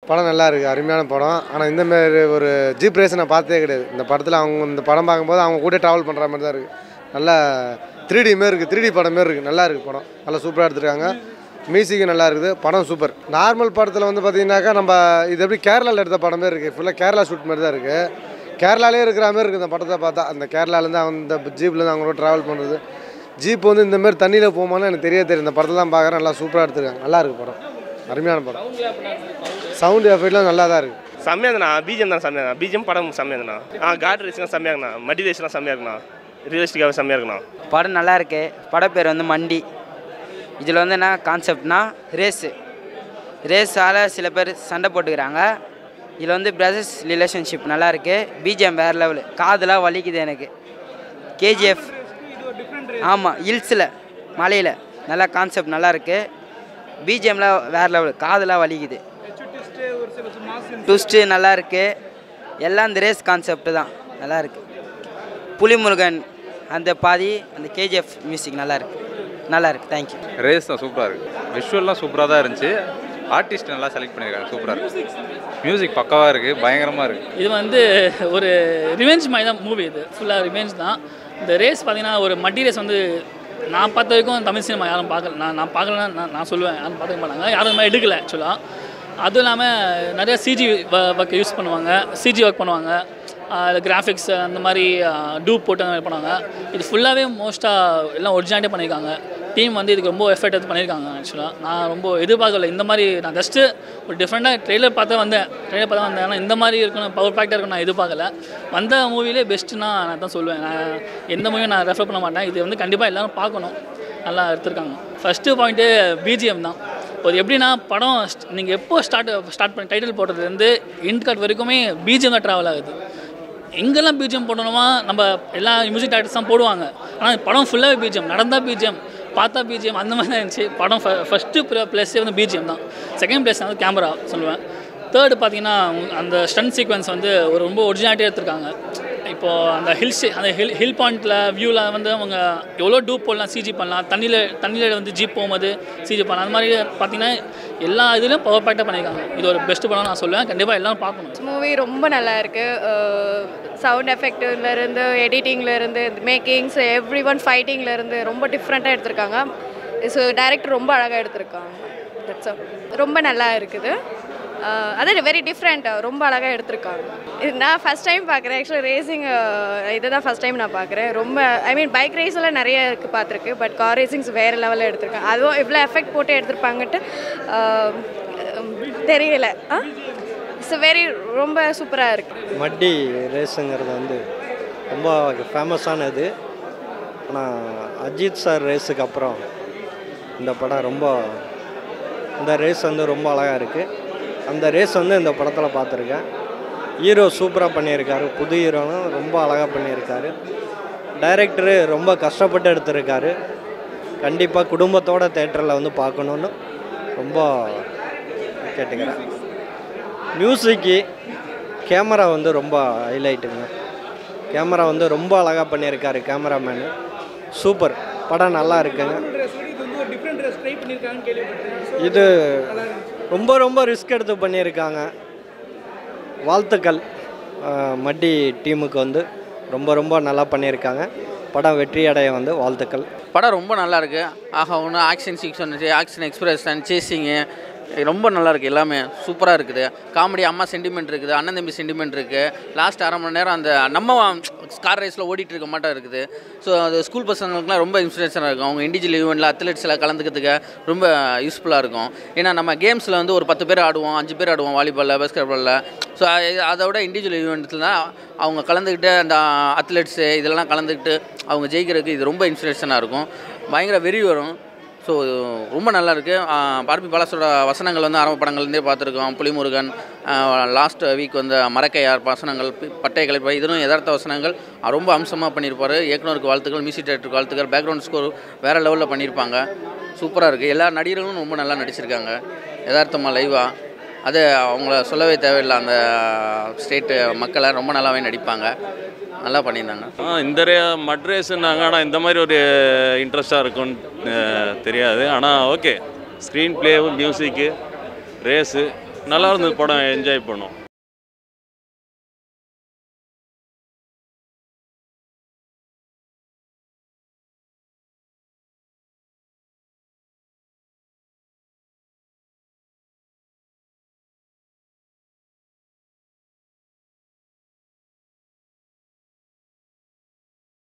படம் நல்லா இருக்குது அருமையான படம் ஆனால் இந்த மாதிரி ஒரு ஜீப் ரேஸ் நான் பார்த்ததே கிடையாது இந்த படத்தில் அவங்க இந்த படம் பார்க்கும்போது அவங்க கூட ட்ராவல் பண்ணுற மாதிரி தான் இருக்குது நல்லா த்ரீ டி மாரி இருக்குது த்ரீ டி படம் மாரி இருக்குது நல்லா இருக்குது படம் நல்லா சூப்பராக எடுத்துருக்காங்க மியூசிக்கும் நல்லா இருக்குது படம் சூப்பர் நார்மல் படத்தில் வந்து பார்த்தீங்கன்னாக்கா நம்ம இது எப்படி கேரளாவில் எடுத்த படம் மாதிரி இருக்குது ஃபுல்லாக கேரளா ஷூட் மாதிரி தான் இருக்குது கேரளாலே இருக்கிற மாதிரி இருக்குது இந்த படத்தை பார்த்தா அந்த கேரளாலேருந்து அந்த ஜீப்லேருந்து அவங்களோட ட்ராவல் பண்ணுறது ஜீப் வந்து இந்த மாதிரி தண்ணியில் போகுமான்னு எனக்கு தெரிய தெரியும் இந்த படத்தில் தான் பார்க்குறேன் நல்லா சூப்பராக எடுத்துருக்காங்க நல்லா இருக்குது படம் அருமையான படம் சவுண்ட் எஃபெக்ட்லாம் நல்லா தான் இருக்குது செம்மையாக இருந்தண்ணா பிஜிஎம் தான் செம்மையாக இருந்தா பிஜிஎம் படம் செம்மையாக இருந்தா ஆ காட் ரேஸ்லாம் செம்மையாக இருக்குண்ணா மடி ரேஸ்லாம் செம்மையாக இருக்குண்ணா ரியலிஸ்டிக்காக செம்மையாக இருக்குண்ணா படம் நல்லா இருக்கு பட பேர் வந்து மண்டி இதில் வந்து என்ன கான்செப்ட்னா ரேஸு ரேஸால் சில பேர் சண்டை போட்டுக்கிறாங்க இதில் வந்து பிரதர்ஸ் ரிலேஷன்ஷிப் நல்லா இருக்கு பிஜிஎம் வேறு லெவலு காதெலாம் வலிக்குது எனக்கு கேஜிஎஃப் ஆமாம் ஹில்ஸில் மலையில் நல்லா கான்செப்ட் நல்லா இருக்கு பிஜிஎம்லாம் வேறு லெவலு காதெல்லாம் வலிக்குது ட்விஸ்ட்டு நல்லா இருக்கு எல்லாம் இந்த ரேஸ் கான்செப்ட் தான் நல்லா இருக்கு புலிமுருகன் அந்த பாதி அந்த கேஜிஎஃப் மியூசிக் நல்லா இருக்கு நல்லா இருக்கு தேங்க்யூ ரேஸ் தான் சூப்பராக இருக்குது விஷுவல்லாம் சூப்பராக தான் இருந்துச்சு ஆர்டிஸ்ட் நல்லா செலக்ட் பண்ணியிருக்காங்க சூப்பராக இருக்கு மியூசிக் பக்காவாக இருக்குது பயங்கரமாக இருக்குது இது வந்து ஒரு ரிவெஞ்ச் மாதிரி தான் மூவி இது ஃபுல்லாக ரிவெஞ்ச் தான் இந்த ரேஸ் பார்த்தீங்கன்னா ஒரு மட்டி ரேஸ் வந்து நான் பார்த்த வரைக்கும் தமிழ் சினிமா யாரும் பார்க்கல நான் நான் பார்க்கலன்னா நான் நான் சொல்லுவேன் யாரும் பார்த்துக்க மாட்டாங்க யாரும் இந்த மாதிரி எடுக்கல ஆக்சுவலாக அதுவும் இல்லாமல் நிறைய சிஜி ஒர்க் யூஸ் பண்ணுவாங்க சிஜி ஒர்க் பண்ணுவாங்க அதில் கிராஃபிக்ஸ் அந்த மாதிரி டூப் போட்டு அந்த மாதிரி பண்ணுவாங்க இது ஃபுல்லாகவே மோஸ்ட்டாக எல்லாம் ஒரிஜினாலிட்டே பண்ணியிருக்காங்க டீம் வந்து இதுக்கு ரொம்ப எஃபர்ட் எடுத்து பண்ணியிருக்காங்க ஆக்சுவலாக நான் ரொம்ப எதிர்பார்க்கல இந்த மாதிரி நான் ஜஸ்ட்டு ஒரு டிஃப்ரெண்ட்டாக ட்ரெய்லர் பார்த்தா வந்தேன் ட்ரெய்லர் பார்த்தா வந்தேன் ஆனால் இந்த மாதிரி இருக்கணும் பவர் பேக்டாக இருக்கணும் நான் எதிர்பார்க்கல வந்த மூவிலே பெஸ்ட்டுனா நான் தான் சொல்லுவேன் நான் எந்த மூவியும் நான் ரெஃபர் பண்ண மாட்டேன் இது வந்து கண்டிப்பாக எல்லாரும் பார்க்கணும் நல்லா எடுத்திருக்காங்க ஃபஸ்ட்டு பாயிண்ட்டு பிஜிஎம் தான் ஒரு எப்படின்னா படம் நீங்கள் எப்போ ஸ்டார்ட் ஸ்டார்ட் பண்ணி டைட்டில் போடுறதுலேருந்து இண்ட் கார்ட் வரைக்குமே பிஜிஎம் தான் ட்ராவல் ஆகுது எங்கெல்லாம் பிஜிஎம் போடணுமா நம்ம எல்லா மியூசிக் டேரக்டர்ஸ் தான் போடுவாங்க ஆனால் படம் ஃபுல்லாகவே பிஜிஎம் நடந்தால் பிஜிஎம் பார்த்தா பிஜிஎம் அந்த மாதிரி தான் இருந்துச்சு படம் ஃபஸ்ட்டு ப்ளஸ்ஸே வந்து பிஜிஎம் தான் செகண்ட் ப்ளஸ் வந்து கேமரா சொல்லுவேன் தேர்டு பார்த்தீங்கன்னா அந்த ஸ்டன் சீக்வன்ஸ் வந்து ஒரு ரொம்ப ஒரிஜினாலிட்டியாக எடுத்திருக்காங்க இப்போது அந்த ஹில் அந்த ஹில் ஹில் பாயிண்ட்டில் வியூவில் வந்து அவங்க எவ்வளோ டூப் போடலாம் சிஜி பண்ணலாம் தண்ணியில் தண்ணியில் வந்து ஜீப் போகும்போது சிஜி பண்ணலாம் அந்த மாதிரி பார்த்தீங்கன்னா எல்லா இதுலேயும் பவர் பேக்டாக பண்ணியிருக்காங்க இது ஒரு பெஸ்ட் படம் நான் சொல்லுவேன் கண்டிப்பாக எல்லாரும் பார்க்கணும் மூவி ரொம்ப நல்லா இருக்கு சவுண்ட் எஃபெக்ட்ல இருந்து எடிட்டிங்ல இருந்து மேக்கிங்ஸ் எவ்ரி ஒன் ஃபைட்டிங்ல இருந்து ரொம்ப டிஃப்ரெண்ட்டாக எடுத்திருக்காங்க ஸோ டைரக்டர் ரொம்ப அழகாக எடுத்திருக்காங்க That's all. ரொம்ப நல்லா இருக்குது அஹ் அதான் வெரி டிஃப்ரெண்ட்டாக ரொம்ப அழகாக எடுத்திருக்காங்க இது நான் ஃபஸ்ட் டைம் பார்க்குறேன் ஆக்சுவலாக ரேசிங் இதை தான் ஃபஸ்ட் டைம் நான் பார்க்குறேன் ரொம்ப ஐ மீன் பைக் ரேஸ் எல்லாம் நிறைய இருக்குது பார்த்துருக்கு பட் கார் ரேசிங்ஸ் வேறு லெவலில் எடுத்திருக்காங்க அதுவும் இவ்வளோ எஃபெக்ட் போட்டு எடுத்திருப்பாங்கன்ட்டு அஹ், தெரியல ஆ இட்ஸ் வெரி ரொம்ப சூப்பராக இருக்குது மட்டி ரேஸுங்கிறது வந்து ரொம்ப ஃபேமஸானது ஆனால் அஜித் சார் ரேஸுக்கு அப்புறம் இந்த படம் ரொம்ப இந்த ரேஸ் வந்து ரொம்ப அழகாக இருக்குது அந்த ரேஸ் வந்து இந்த படத்தில் பார்த்துருக்கேன் ஹீரோ சூப்பராக பண்ணியிருக்காரு புது ஹீரோனும் ரொம்ப அழகாக பண்ணியிருக்காரு டைரக்டரு ரொம்ப கஷ்டப்பட்டு எடுத்திருக்காரு கண்டிப்பாக குடும்பத்தோட தேட்டரில் வந்து பார்க்கணுன்னு ரொம்ப கேட்டுக்கிறேன் மியூசிக்கு கேமரா வந்து ரொம்ப ஹைலைட்டுங்க கேமரா வந்து ரொம்ப அழகாக பண்ணியிருக்காரு கேமராமேனு சூப்பர் படம் நல்லா இருக்குங்க இது ரொம்ப ரொம்ப ரிஸ்க் எடுத்து பண்ணியிருக்காங்க வாழ்த்துக்கள் அஹ், மட்டி டீமுக்கு வந்து ரொம்ப ரொம்ப நல்லா பண்ணியிருக்காங்க படம் வெற்றி அடைய வந்து வாழ்த்துக்கள் படம் ரொம்ப நல்லா இருக்கு ஆக ஒன்று action sequence action expression chasing ரொம்ப நல்லா இருக்குது எல்லாமே சூப்பராக இருக்குது காமெடி அம்மா சென்டிமெண்ட் இருக்குது அண்ணன் தம்பி சென்டிமெண்ட் இருக்குது லாஸ்ட் அரை மணி நேரம் அந்த நம்ம கார் ரேஸில் ஓடிட்டு இருக்க மாட்டோம் இருக்குது ஸோ அது ஸ்கூல் பசங்களுக்குலாம் ரொம்ப இன்ஸ்பிரேஷனாக இருக்கும் அவங்க இண்டிவிஜுவல் ஈவெண்ட்டில் அத்லெட்ஸில் கலந்துக்கிறதுக்கு ரொம்ப யூஸ்ஃபுல்லாக இருக்கும் ஏன்னா நம்ம கேம்ஸில் வந்து ஒரு பத்து பேர் ஆடுவோம் அஞ்சு பேர் ஆடுவோம் வாலிபாலில் பேஸ்கெட் பாலில் ஸோ அதை விட இண்டிவிஜுவல் ஈவெண்ட்ஸில் தான் அவங்க கலந்துக்கிட்டு அந்த அத்லெட்ஸு இதெல்லாம் கலந்துக்கிட்டு அவங்க ஜெயிக்கிறதுக்கு இது ரொம்ப இன்ஸ்பிரேஷனாக இருக்கும் பயங்கர வெறி வரும் ஸோ ரொம்ப நல்லா இருக்குது பார்பி பாலாஸோட வசனங்கள் வந்து ஆரம்ப படங்கள்லேருந்தே பார்த்துருக்கோம் புலிமுருகன் லாஸ்ட் வீக் வந்து மரக்கையார் வசனங்கள் பி- பட்டை கலைப்பை இதனும் யதார்த்த வசனங்கள் அஹ், ரொம்ப அம்சமாக பண்ணியிருப்பார் இயக்குனருக்கு வாழ்த்துக்கள் மியூசிக் டேரக்டருக்கு வாழ்த்துக்கள் பேக்ரவுண்ட் ஸ்கோர் வேறு லெவலில் பண்ணியிருப்பாங்க சூப்பராக இருக்குது எல்லா நடிகர்களும் ரொம்ப நல்லா நடிச்சிருக்காங்க யதார்த்தமாக லைவாக அது அவங்கள சொல்லவே தேவையில்லை அந்த ஸ்டேட்டு மக்களை ரொம்ப நல்லாவே நடிப்பாங்க நல்லா பண்ணியிருந்தாங்க ஆ இந்த ரே மட் ரேஸுன்னாங்க ஆனால் இந்த மாதிரி ஒரு இன்ட்ரெஸ்ட்டாக இருக்கும்னு அஹ், தெரியாது ஆனால் ஓகே ஸ்க்ரீன் பிளேவும் மியூசிக்கு ரேஸு நல்லா இருந்தது படம் என்ஜாய் பண்ணோம்